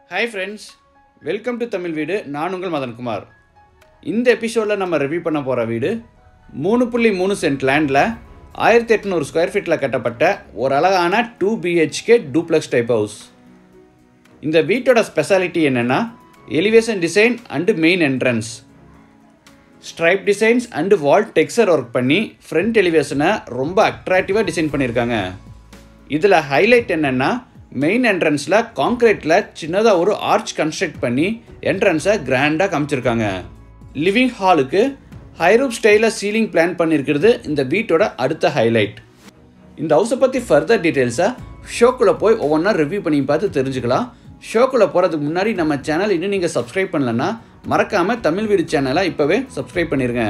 hi friends welcome to Tamil வீடு நான் உங்கள் மதன்குமார் இந்த எபிசோடில் நம்ம ரிவ்யூ பண்ண போகிற வீடு மூணு புள்ளி மூணு சென்ட் லேண்டில் ஆயிரத்தி எட்நூறு ஸ்கொயர் ஃபீட்டில் கட்டப்பட்ட ஒரு அழகான two BHK duplex type house இந்த வீட்டோட ஸ்பெஷாலிட்டி என்னென்னா elevation design and main entrance stripe designs and wall texture work பண்ணி ஃப்ரண்ட் எலிவேஷனை ரொம்ப அட்ராக்டிவாக டிசைன் பண்ணியிருக்காங்க இதில் ஹைலைட் என்னென்னா மெயின் என்ட்ரன்ஸில் காங்க்ரீட்டில் சின்னதாக ஒரு ஆர்ச் கன்ஸ்ட்ரக்ட் பண்ணி என்ட்ரன்ஸை கிராண்டாக காமிச்சிருக்காங்க லிவிங் ஹாலுக்கு ஹைரூப் ஸ்டைலில் சீலிங் பிளான் பண்ணியிருக்கிறது இந்த வீட்டோட அடுத்த ஹைலைட் இந்த ஹவுஸை பற்றி ஃபர்தர் டீட்டெயில்ஸை ஷோக்குள்ளே போய் ஒவ்வொன்றா ரிவ்யூ பண்ணி பார்த்து தெரிஞ்சுக்கலாம் ஷோக்குள்ளே போகிறதுக்கு முன்னாடி நம்ம சேனல் இன்னும் நீங்கள் சப்ஸ்கிரைப் பண்ணலன்னா மறக்காமல் தமிழ் வீடு சேனலை இப்போவே சப்ஸ்கிரைப் பண்ணிடுங்க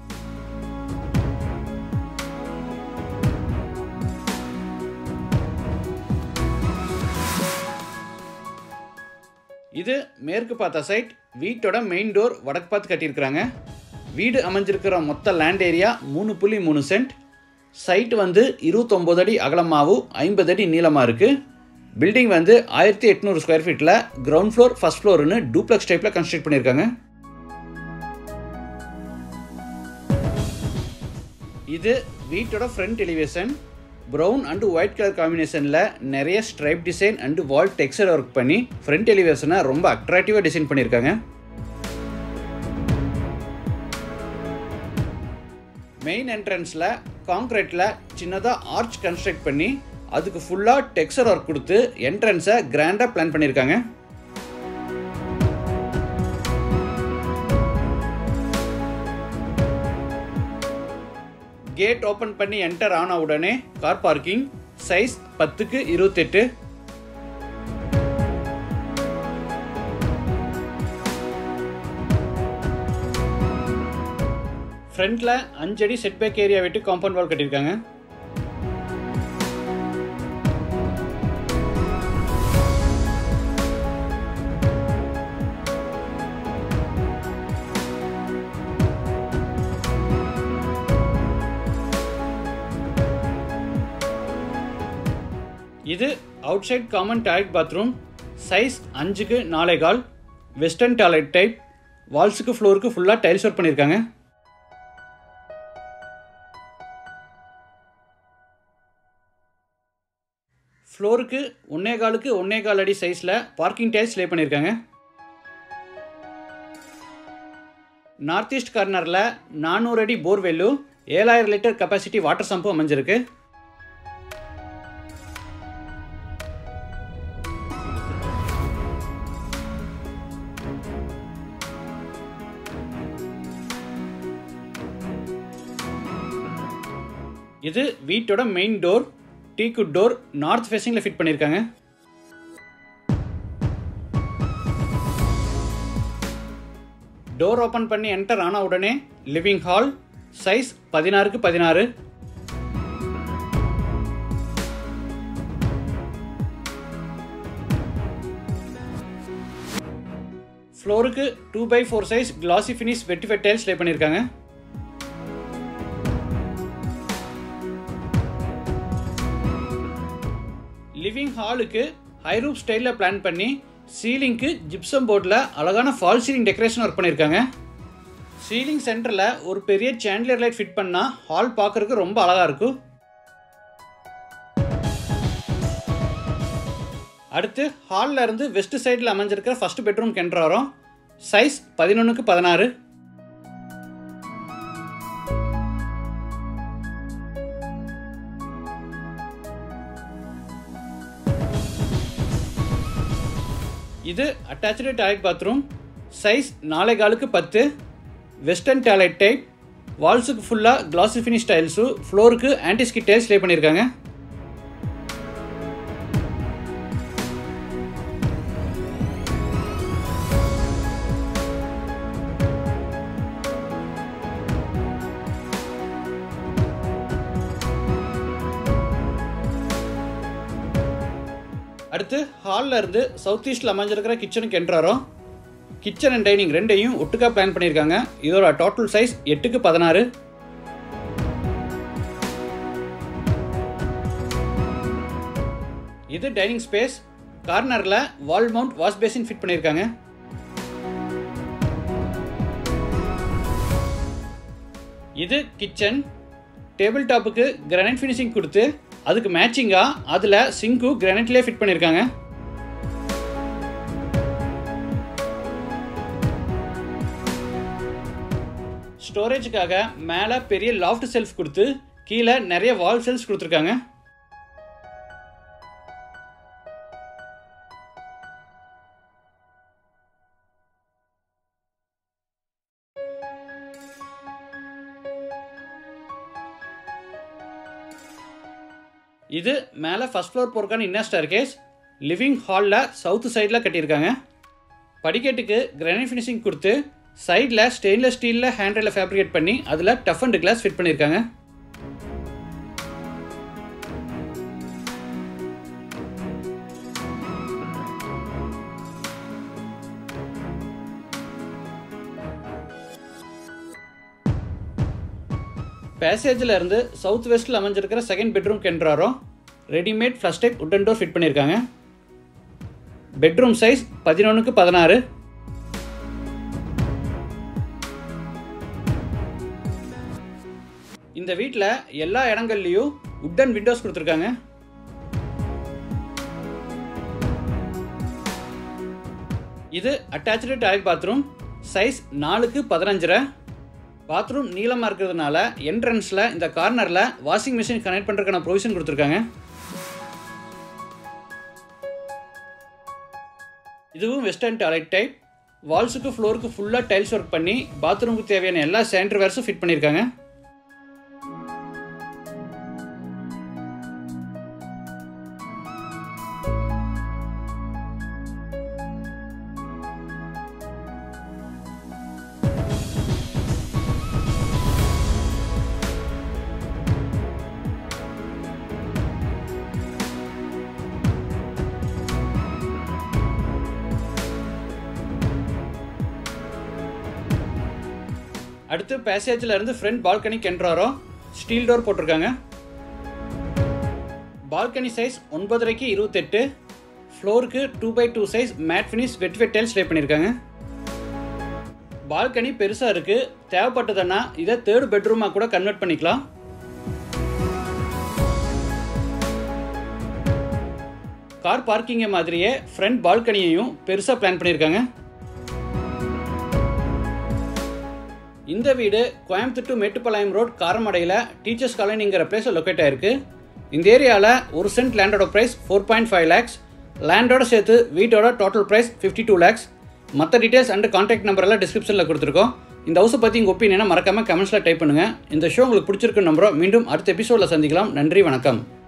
இது மேற்கு பார்த்த சைட் வீட்டோட மெயின் டோர் வடக்கு பார்த்து கட்டியிருக்கிறாங்க வீடு அமைஞ்சிருக்கிற மொத்த லேண்ட் ஏரியா மூணு புள்ளி மூணு சென்ட் சைட் வந்து இருபத்தொம்போது அடி அகலமாகவும் ஐம்பது அடி நீளமாக இருக்குது பில்டிங் வந்து ஆயிரத்தி எட்நூறு ஸ்கொயர் ஃபீட்டில் கிரவுண்ட் ஃப்ளோர் ஃபஸ்ட் ஃப்ளோர்னு டூப்ளெக்ஸ் டைப்பில் கன்ஸ்ட்ரக்ட் பண்ணியிருக்காங்க இது வீட்டோட front elevation brown and white colour காம்பினேஷனில் நிறைய stripe design and wall texture work பண்ணி ஃப்ரண்ட் எலிவேஷனை ரொம்ப அட்ராக்டிவாக டிசைன் பண்ணியிருக்காங்க மெயின் என்ட்ரன்ஸில் காங்க்ரீட்டில் சின்னதாக ஆர்ச் கன்ஸ்ட்ரக்ட் பண்ணி அதுக்கு ஃபுல்லாக டெக்ஸ்சர் ஒர்க் கொடுத்து என்ட்ரன்ஸை கிராண்டாக பிளான் பண்ணியிருக்காங்க கேட் ஓப்பன் பண்ணி என்டர் ஆன உடனே கார் பார்க்கிங் சைஸ் பத்துக்கு இருபத்தெட்டு ஃப்ரண்ட்டில் அஞ்சடி செட்பேக் ஏரியா விட்டு காம்பவுண்ட் வால் கட்டியிருக்காங்க இது outside common toilet bathroom size அஞ்சுக்கு நாலே கால் வெஸ்டர்ன் டாய்லெட் டைப் வால்ஸுக்கு ஃப்ளோருக்கு ஃபுல்லாக டைல்ஸ் ஒர்க் பண்ணியிருக்காங்க ஃப்ளோருக்கு ஒன்னே காலுக்கு ஒன்னே கால் அடி சைஸில் பார்க்கிங் டைல்ஸ் லே பண்ணியிருக்காங்க நார்த் ஈஸ்ட் கார்னரில் நானூறு அடி போர்வெல்லு ஏழாயிரம் லிட்டர் கெப்பாசிட்டி வாட்டர் சம்பு அமைஞ்சிருக்கு இது வீட்டோட main door teak wood door north ஃபேஸிங்கில் ஃபிட் பண்ணியிருக்காங்க டோர் ஓப்பன் பண்ணி என்டர் ஆன உடனே லிவிங் ஹால் சைஸ் பதினாறுக்கு பதினாறு ஃப்ளோருக்கு two by four size glassy finish vitrified tiles lay பண்ணியிருக்காங்க லிவிங் ஹாலுக்கு ஹைரூப் ஸ்டைலில் பிளான் பண்ணி சீலிங்க்கு ஜிப்சம் போர்டில் அழகான ஃபால் சீலிங் டெக்கரேஷன் ஒர்க் பண்ணியிருக்காங்க சீலிங் சென்டரில் ஒரு பெரிய சாண்ட்லியர் லைட் ஃபிட் பண்ணால் ஹால் பார்க்குறதுக்கு ரொம்ப அழகாக இருக்கும் அடுத்து ஹாலில் இருந்து வெஸ்ட் சைடில் அமைஞ்சிருக்கிற ஃபர்ஸ்ட் பெட்ரூம் கென்ட்ரு வரும் சைஸ் பதினொன்றுக்கு பதினாறு இது அட்டாச்சு டாய்லெட் பாத்ரூம் சைஸ் நாலே காலுக்கு பத்து வெஸ்டர்ன் டாய்லெட் டைப் வால்ஸுக்கு ஃபுல்லாக கிளாசி ஃபினிஷ் டைல்ஸு ஃப்ளோருக்கு ஆன்டிஸ்கி டைல்ஸ் லே பண்ணியிருக்காங்க அடுத்து ஹாலில் இருந்து சவுத் ஈஸ்டில் அமைஞ்சிருக்கிற கிச்சனுக்கு என்ட்ராரோம் கிச்சன் அண்ட் டைனிங் ரெண்டையும் ஒட்டுக்கா பிளான் பண்ணியிருக்காங்க இதோட டோட்டல் சைஸ் எட்டுக்கு பதினாறு இது டைனிங் ஸ்பேஸ் கார்னரில் wall mount wash basin fit பண்ணியிருக்காங்க இது கிச்சன் டேபிள் டாப்புக்கு கிரானைட் ஃபினிஷிங் கொடுத்து அதுக்கு மேட்சிங்காக அதில் சிங்கு கிரானைட்லேயே ஃபிட் பண்ணியிருக்காங்க ஸ்டோரேஜுக்காக மேலே பெரிய லாஃப்ட் செல்ஃப் கொடுத்து கீழே நிறைய வால் செல்ஸ் கொடுத்துருக்காங்க இது மேலே ஃபஸ்ட் ஃப்ளோர் போகிறக்கான இன்னர் ஸ்டார் கேஸ் லிவிங் ஹாலில் சவுத்து சைடில் கட்டியிருக்காங்க படிக்கட்டுக்கு கிரானைட் ஃபினிஷிங் கொடுத்து சைடில் ஸ்டெயின்லெஸ் ஸ்டீலில் ஹேண்டில் ஃபேப்ரிகேட் பண்ணி அதில் டஃப் அண்ட் கிளாஸ் ஃபிட் பண்ணியிருக்காங்க பேசேஜில் இருந்து சவுத் வெஸ்ட்டில் அமைஞ்சிருக்கிற செகண்ட் பெட்ரூம் கென்றாரோ readymade flush type wooden door fit பண்ணியிருக்காங்க பெட்ரூம் சைஸ் பதினொன்றுக்கு பதினாறு இந்த வீட்டில் எல்லா இடங்கள்லையும் உட்டன் விண்டோஸ் கொடுத்துருக்காங்க இது அட்டாச்சு டாய்லெட் பாத்ரூம் சைஸ் நாலுக்கு பதினஞ்சரை பாத்ரூம் நீளமாக இருக்கிறதுனால என்ட்ரன்ஸில் இந்த கார்னரில் வாஷிங் மிஷின் கனெக்ட் பண்ணுறதுக்கான ப்ரொவிஷன் கொடுத்துருக்காங்க இதுவும் வெஸ்டர்ன் டாய்லெட் டைப் வால்ஸுக்கு ஃப்ளோருக்கு ஃபுல்லாக டைல்ஸ் ஒர்க் பண்ணி பாத்ரூமுக்கு தேவையான எல்லா சானிடரி வேர்ஸும் ஃபிட் பண்ணியிருக்காங்க அடுத்து பேசேஜில் இருந்து ஃப்ரண்ட் பால்கனி கென்றாரோ ஸ்டீல் டோர் போட்டிருக்காங்க பால்கனி சைஸ் ஒன்பதரைக்கு இருபத்தெட்டு ஃப்ளோருக்கு two by two size matte finish wet wet tiles lay பண்ணியிருக்காங்க பால்கனி பெருசாக இருக்குது தேவைப்பட்டதுன்னா இதை தேர்ட் பெட்ரூமாக கூட கன்வெர்ட் பண்ணிக்கலாம் கார் பார்க்கிங்கை மாதிரியே ஃப்ரண்ட் பால்கனியையும் பெருசாக பிளான் பண்ணியிருக்காங்க இந்த வீடு கோயம்புத்தூர் டு மேட்டுப்பாளையம் ரோட் காரமடையில் டீச்சர்ஸ் காலனிங்கிற பிளேஸில் லொக்கேட் ஆயிருக்கு இந்த ஏரியாவில் ஒரு சென்ட் லேண்டோட price four point five lakhs லேண்டோட சேர்த்து வீட்டோட total price fifty two lakhs மற்ற டீட்டெயில்ஸ் அண்ட் கான்டாக்ட் நம்பரெல்லாம் டிஸ்கிரிப்ஷனில் கொடுத்துருக்கோம் இந்த ஹவுஸை பற்றி உங்கள் ஒப்பீனியனை மறக்காமல் கமெண்ட்ஸில் டைப் பண்ணுங்கள் இந்த ஷோ உங்களுக்கு பிடிச்சிருக்கு நம்புறோம் மீண்டும் அடுத்த எபிசோடில் சந்திக்கலாம் நன்றி வணக்கம்